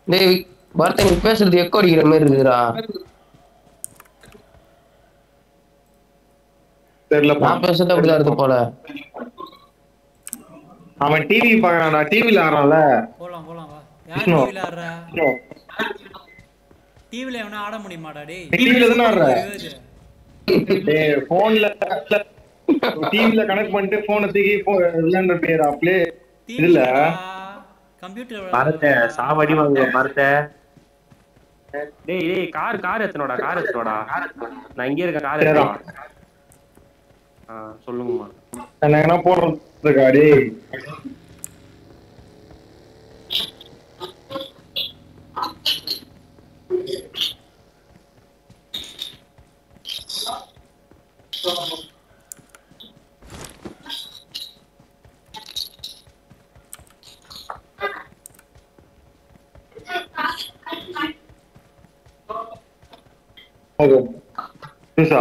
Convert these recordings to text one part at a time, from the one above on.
டேய் பரத் நீ பேசுறது எக்கோ அடிக்கிற மாதிரி இருக்குதுடா தெரியலப்பா நான் பேசுறது அப்படிதான் இருக்கு போல அவன் டிவி பாக்குறான்டா டிவில ஆடுறான்ல போலாம் போலாம் வா யார் விஷ்ணு. டிவில ஆடுறா டிவில எவனா ஆட முடியுமாடா டேய் டிவில தானே ஆடுற இருபது. டேய் போன்ல டிவில கனெக்ட் பண்ணிட்டு போனை தூக்கி போ- விளையாண்ட பேர் அப்படியே இதுல கம்ப்யூட்டர் மரத்தை சாவடி வாங்க மரத்தை டேய் டேய் கார் கார் எத்தனோடா கார் எத்தனோடா நான் இங்க இருக்க கார் சரிடா. எத்தனோடா ஆ சொல்லுங்கம்மா என்ன எங்கன்னா போடுறதுக்கா டேய் ஓகே புதுசா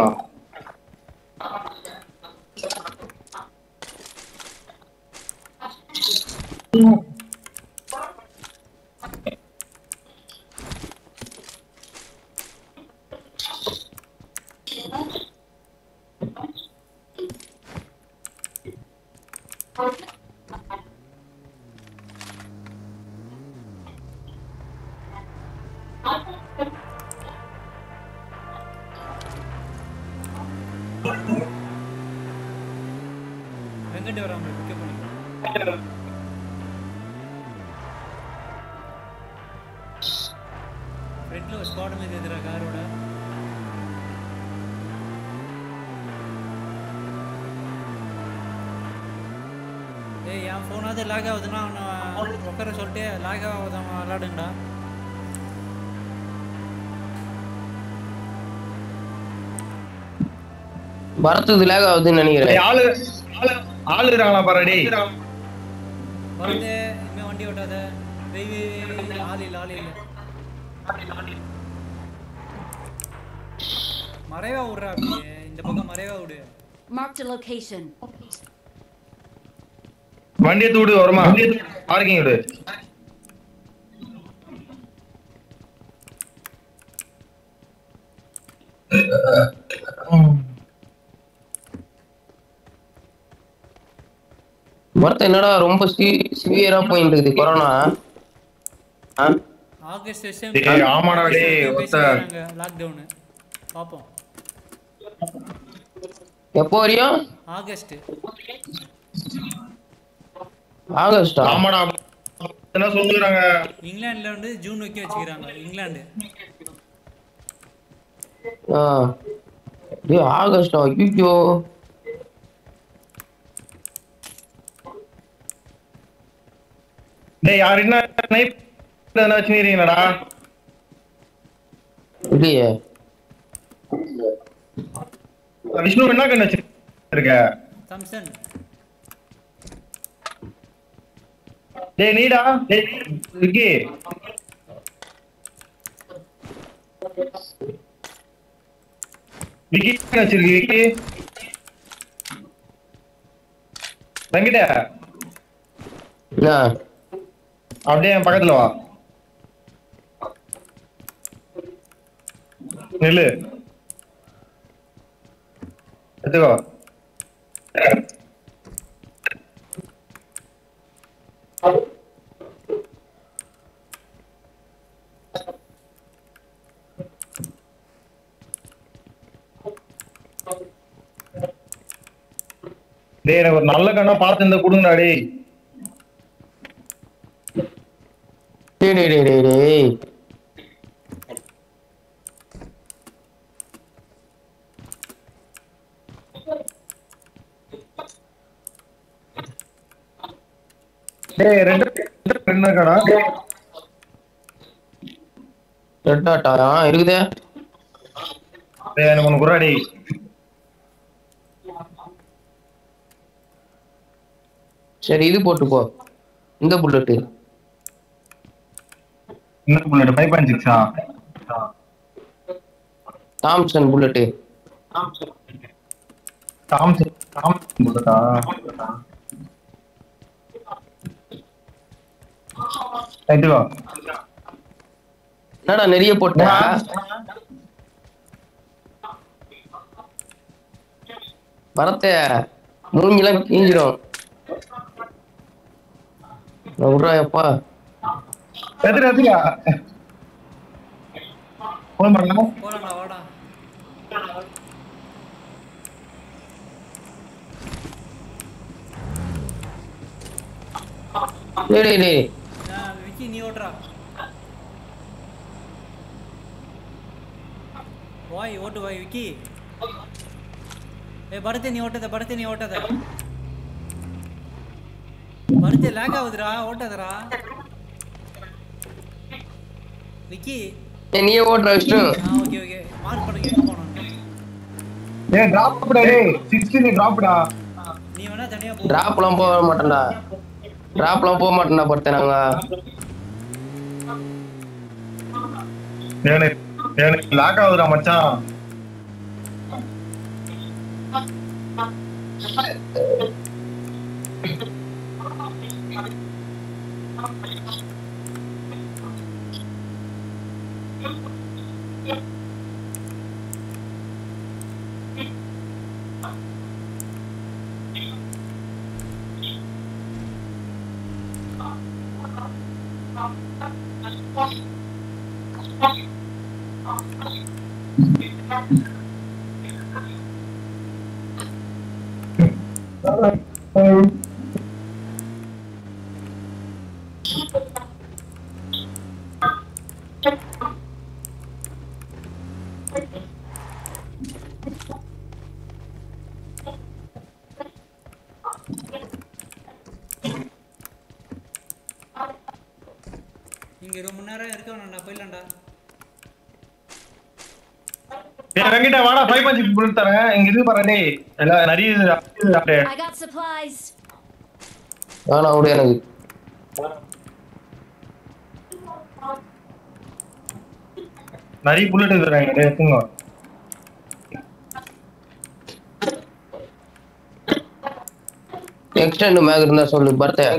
வெங்கட் வராம பிக்கப் பண்ணிக்கலாம் ஃப்ரண்ட்ல ஒரு ஸ்குவாட் మీద எதிரா காரோட ஏய் என் ஃபோனாவது லாக் ஆகுதுன்னா அவனை உட்கார சொல்லிட்டு லாக் ஆகாதவன் விளாடுங்கடா பரத் இது லேக் ஆகுதுன்னு டேய், நினைக்கிறேன் ஆளு ஆளு ஆளு இருக்காங்களா பாரு டேய் வருது இனிமே வண்டி ஓட்டாத வெய் வெய் வெய் வெய் ஆள் இல்லை ஆள் இல்லை மறைவா விட்றா அப்படியே இந்த பக்கம் மறைவா விடு Marked a location. வண்டி எடுத்து விடு வருமா பார்க்கிங் விடு பரத் என்னடா ரொம்ப சிவியரா போயிட்டு இருக்குது கொரோனா ஆ? ஆகஸ்ட் டேய், ஆமாடா டேய், ஒத்த. லாக்டவுனு பார்ப்போம் எப்போ வரையும் ஆகஸ்ட் ஆகஸ்டா ஆமாடா என்ன சொல்லுறாங்க இங்கிலாந்துல வந்து ஜூன் வரைக்கும் வச்சுக்கிறாங்க இங்கிலாந்து ஆ டேய் ஆகஸ்டா ஐயோ டேய் யார் என்ன ஸ்னைப் எதனா வச்சுக்கிறீங்களாடா இல்லையே விஷ்ணு என்ன கண்ணு வச்சிருக்க தம்சன் டேய் நீடா டேய் விக்கி விக்கி என்ன வச்சிருக்கு விக்கி வெங்கிட்ட என்ன அப்படியே என் பக்கத்துல வா நில்லு எடுத்துக்கோ டேய் எனக்கு ஒரு நல்ல கண்ணா பார்த்து இந்த கொடுங்கடா டேய் டேய் டேய் டேய் டேய் டேய் டேய் ரெண்டு ரெண்டு கடா ரெட் டாட்டா ஆ இருக்குதே டேய் எனக்கு ஒன்று குறாடி சரி இது போட்டு போ இந்த புல்லட்டு என்ன புல்லட் ஃபைவ் பாயிண்ட் சிக்ஸா தாம்சன் புல்லட்டு தாம்சன் தாம்சன் புல்லட்டா எடுத்துக்கோ என்னடா நிறைய போட்ட வரத்த மூங்கிலாம் கீஞ்சிரும் நான் விட்றா எப்பா எதிர எதிரா போன் பண்ணலாம் போலாம்டா வாடா டேய் டேய் டேய் நான் விக்கி நீ ஓட்டுறா வாய் ஓட்டு வாய் விக்கி ஏ படுத்து நீ ஓட்டாத படுத்து நீ ஓட்டாத படுத்து லேக் ஆகுதுடா ஓட்டாதடா விக்கி ஏய், நீயே ஓட்டுற விஷ்ணு ஆ ஓகே ஓகே மார்க் பண்ணுங்க எங்க போனோம் ஏய் டிராப்டா டேய் 16 டிராப்டா நீ வேணா தனியா போ டிராப்லாம் போக மாட்டேன்டா டிராப்லாம் போக மாட்டேன்டா படுத்த நாங்க எனக்கு எனக்கு லாக் ஆகுதுடா மச்சான் இங்க ரொம்ப நேரம் இருக்க வேணாம்டா போயிடலாம்டா ஏய் வெங்கிட்ட வாடா 5 பஞ்ச் புல் தரேன் இங்க இது பாரு டேய் எல்லாம் நிறைய இதுடா. இதுடா டேய். I got supplies. வேணாம் விடு எனக்கு நிறைய புல்லட் இருக்குறாங்க டேய் எடுத்துங்க எக்ஸ்டெண்ட் மேக் இருந்தா சொல்லு பர்த்த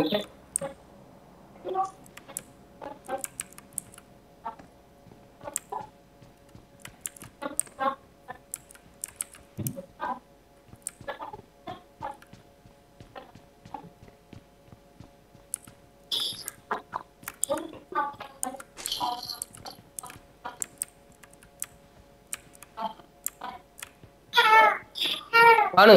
பானு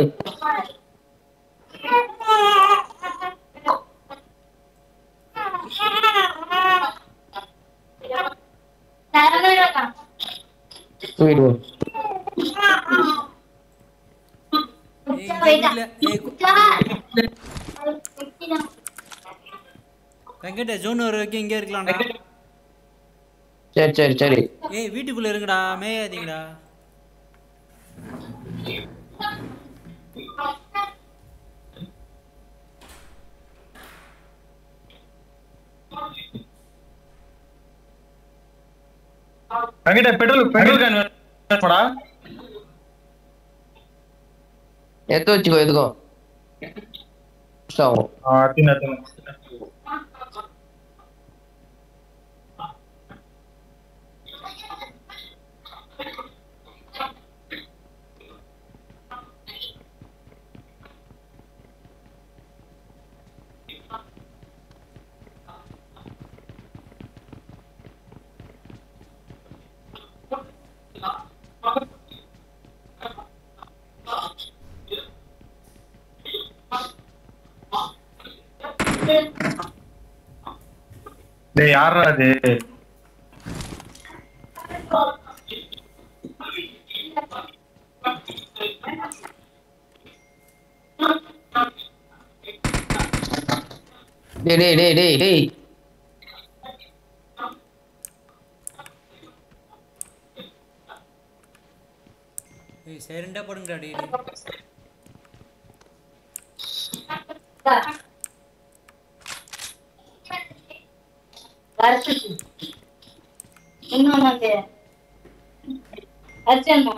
தூக்கிட்டு போ. ஏய் இங்க வீட்ல ஏய் கு- வெங்கட ஜோன் ஒரு வரைக்கும் இங்கே இருக்கலாம்டா சரி சரி சரி ஏய் வீட்டுக்குள்ள இருங்கடா மேயாதீங்கடா வெங்கிட்ட பெட்ரோல் பெட்ரோல் கேன் வேணுமாடா எடுத்து வச்சுக்கோ எதுக்கும் ஆகும் ஆ தின்ன தின்ன டேய் யாரா அது டேய் டேய் டேய் டேய் டேய் ஏய் சைலண்டா போடுங்கடா டேய் டேய். இன்னொன்னு அர்ச்சனா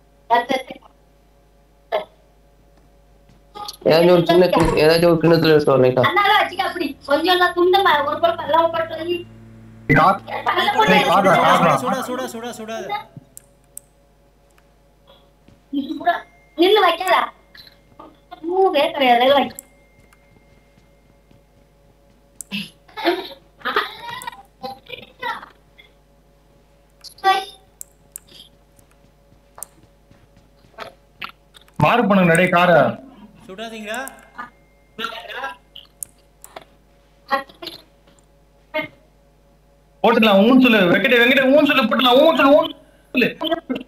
ஏதாச்சும் ஒரு சின்ன கிண- ஏதாச்சும் ஒரு கிணத்துல எடுத்து வரலைட்டா அதனால வச்சுக்க அப்படி கொஞ்சம் எல்லாம் துண்டு ம- ஒரு பொருள் எல்லாம் போட்டு வை. கார் டேய், கார்ரா, கார்ரா. சுடா சுடா சுடா சுடாத நின்னு வைக்காத மூவே கிடையாது வை மாறு பண்ணுங்க டேய் காரை சுடாதீங்களா போட்டுடலாம் ஊன் சொல்லு வெங்கடே வெங்கடே ஊன் சொல்லு போட்டுடலாம் ஊன் சொல்லு ஊன் சொல்லு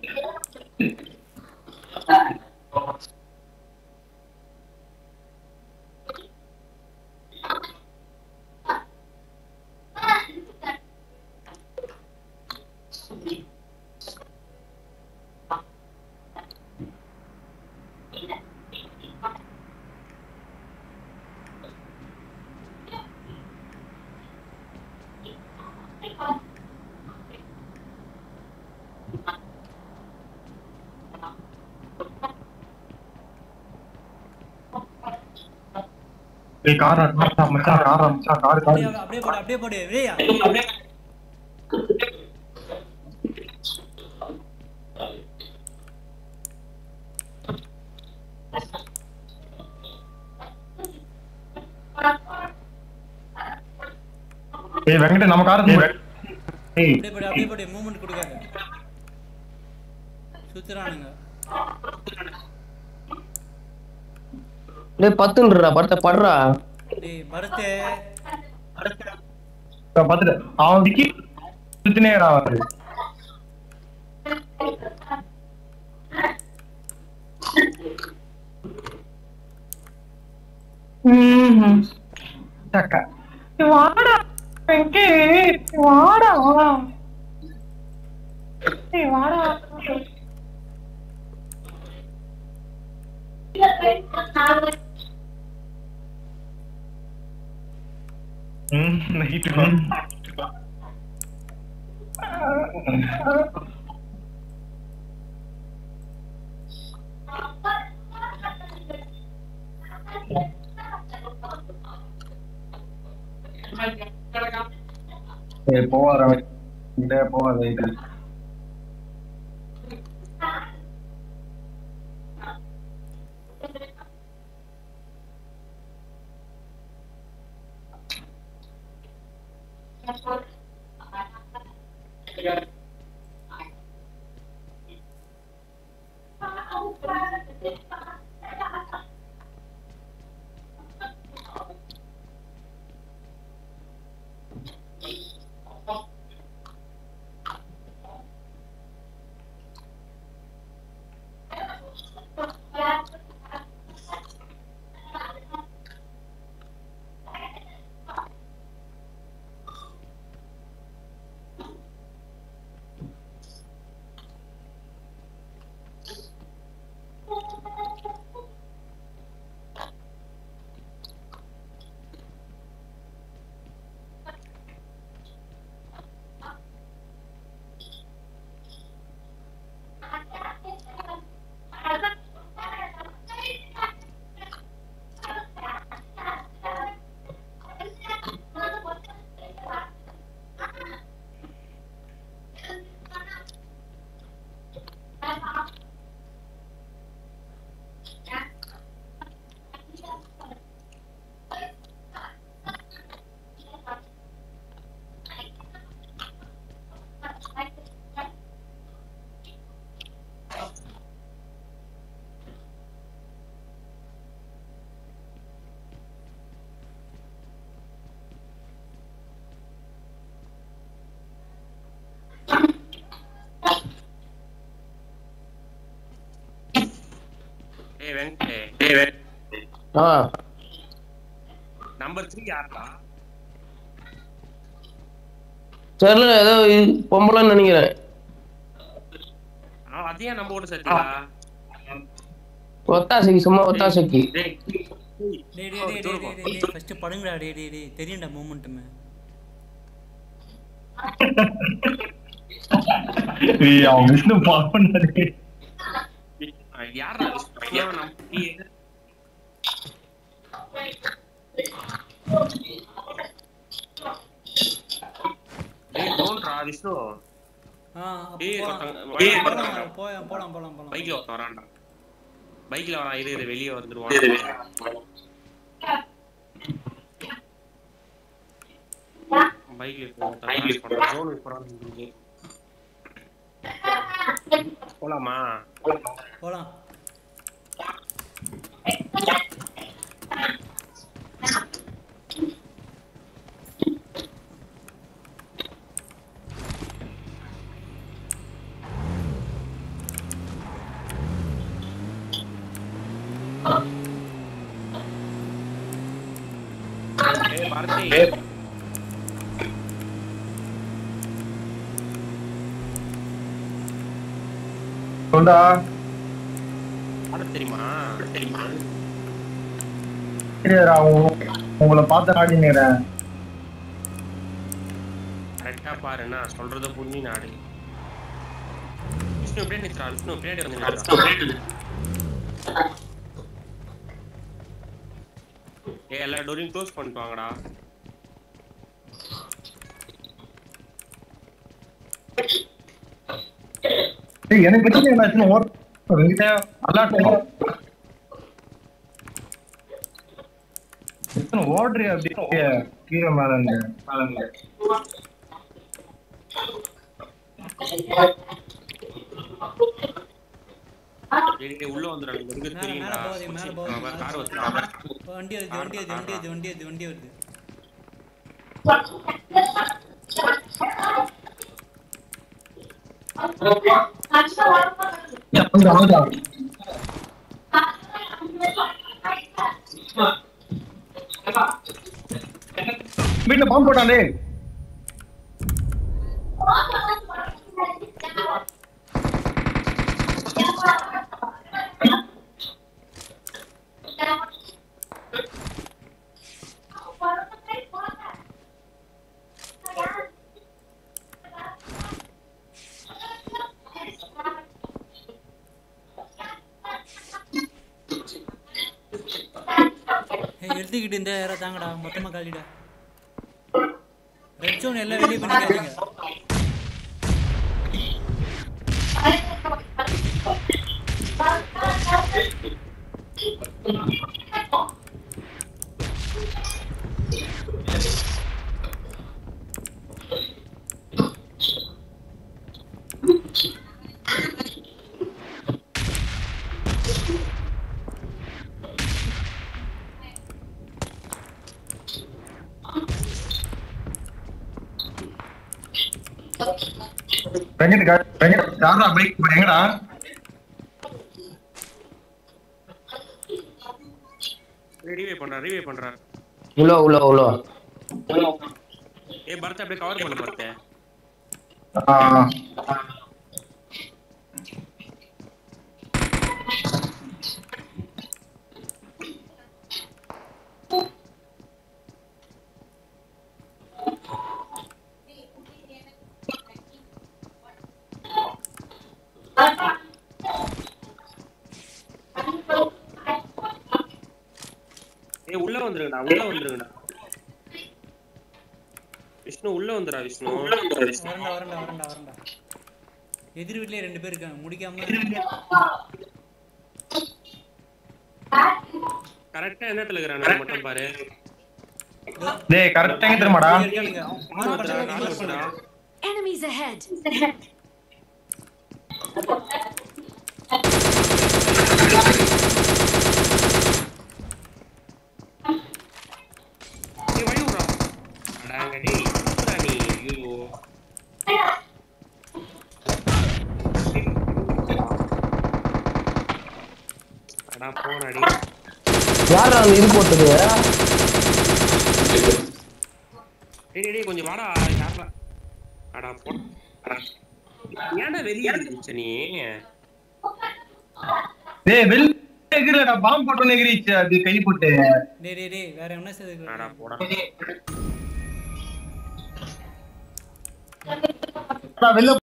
டேய் காரா காரா மச்சான் காரா மச்சான் காரு காரு அப்படியே அப்படியே போடு அப்படியே போடு டேய் டேய் வெங்கடே நம்ம காரை டேய் டேய் அப்படியே போடு அப்படியே போடு மூவ்மெண்ட் கொடுக்காத சுத்துறானுங்க டேய் பத்துன்றா படுத்த படுறா டேய் பரத்தே இப்ப பாத்துட்டு அவன் விக்கி சுத்தினேடா அவரு சக்கா வாடா வெங்கி வாடா ஏய் வாடா ம் நைட்டு ஏய் போவாத இந்த போவாத இது ஏய் வெங்கடே ஏய் வெங்கடே ஆ நம்பர் த்ரீ யாருடா தெரியல ஏதோ இது பொம்பளைன்னு நினைக்கிறேன் அவன் அதையே நம்ம கூட சேர்த்தா ஒத்தாசைக்கு சும்மா ஒத்தாசைக்கு டேய் டேய் டேய் டேய் டேய் டேய் டேய் டேய் ஃபர்ஸ்ட் படுங்கடா டேய் டேய் டேய் தெரியும்டா மூமெண்ட்டுமே ஏய் அவன் விஷ்ணு பாவனாரு யாரா நம்ம நீ ஏய் டோன்ட்ரா விஷ்ணு ஆ அப்ப ஏய் போலாம். ஒருத்தன் ஏய் போலாம், ஒருத்தன் போலாம் போலாம் போலாம் போலாம் பைக்ல ஒருத்தன் வரான்டா பைக்ல வரான் இரு இரு வெளியே வந்துருவான் பைக்ல ஒருத்தன் ஜோனுக்கு போறான் இங்க. போலாமா போலாம் ஏய் பாரதி சொல்டா பாட தெரியுமா தெரியுமா சரிடா உங்க- உங்களை பார்த்து ஆடினுக்கிறேன் கரெக்டா பாரு நான் சொல்றத புண்ணி நாடு விஷ்ணு பின்னாடி நிக்கிறா விஷ்ணு பின்னாடி வந்து நிக்கிறா ஏய் எல்லா டோரையும் க்ளோஸ் பண்ணிட்டு வாங்கடா ஏய் எனக்கு பிரச்சனை என்னாச்சுன்னு ஓர் ரெண்டு அலாட் எத்தனை ஓடுறியா அப்படியே கீழே மேல இருந்து மேல இருந்து டேய், டேய், உள்ள வந்துடா இங்க இருக்கு மேல தெரியும்டா மேல போகாதீங்க மேல போகாதீங்க கார் மேல வச்சுடா போகாதீங்க. வண்டி வருது வண்டி வருது வண்டி வருது வண்டி வருது வண்டி வருது ஏய், கொஞ்சம் அமைதியா. வீட்டுல பாம்பு போட்டான் டேய் ஏய் எடுத்துக்கிட்டு இந்த யாரா தாங்கடா மொத்தமா காலிடா ரெட் ஜோன் எல்லாம் வெளியே பண்ணிக்காதீங்க வெங்கட் கா- வெங்கட் யாரா பைக் எங்கடா ரீவே பண்றா ரீவே பண்றா உள்ள உள்ள உள்ள ஏய் பரத் அப்படியே கவர் பண்ணு பரத் ஆ ஏய் உள்ள வந்துருங்கடா உள்ள வந்துருங்கடா விஷ்ணு உள்ள வந்துடா விஷ்ணு உள்ள வந்துடா விஷ்ணு வரண்டா வரண்டா வரண்டா வரண்டா எதிர் வீட்லயே ரெண்டு பேர் இருக்காங்க முடிக்காம கரெக்டா எந்த இடத்துல இருக்கிறானு மட்டும் பாரு டேய் கரெக்டா எங்க தெரியுமாடா இருக்காங்க மார்க் பண்ணுடா கால் வச்சுடா Enemies ahead. ஏய் வழி விடுறா அடாங்க டேய் என்னடா நீ ஐயோ அடா போனடி யாரா அந்த இது போட்டது டேய் டேய், டேய் கொஞ்சம் வாடா யாரா அடா போ அடா. ஏன்டா வெளியே இருந்துச்சு நீ டேய் வெள்ள எகிரடா பாம்பு போட்டு எகிரிச்சு அது கை போட்டு டேய் டேய் டேய் வேற என்ன அடா செய்து போடா நான் வெளில